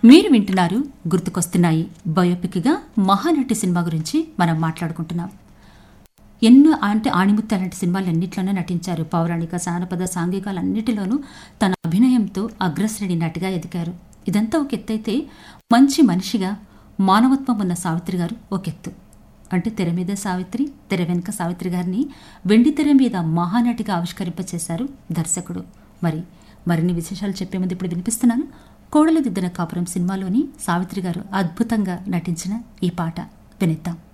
మీరు వింటున్నారు గుర్తుకొస్తున్నాయి బయోపిక్గా మహానటి సినిమా గురించి మనం మాట్లాడుకుంటున్నాం ఎన్నో అంటే ఆణిముత్త లాంటి సినిమాలన్నింటిలోనూ నటించారు పౌరాణిక జానపద సాంఘికాలన్నిటిలోనూ తన అభినయంతో అగ్రశ్రేణి నటిగా ఎదిగారు ఇదంతా ఒక ఎత్తైతే మంచి మనిషిగా మానవత్వం ఉన్న సావిత్రి గారు ఒక ఎత్తు అంటే తెర మీద సావిత్రి తెర వెనుక సావిత్రి గారిని వెండి తెర మీద మహానటిగా ఆవిష్కరింపచేశారు దర్శకుడు మరి మరిన్ని విశేషాలు చెప్పే ముందు ఇప్పుడు వినిపిస్తున్నాను కోడలు దిద్దిన కాపురం సినిమాలోని సావిత్రి గారు అద్భుతంగా నటించిన ఈ పాట వినిద్దాం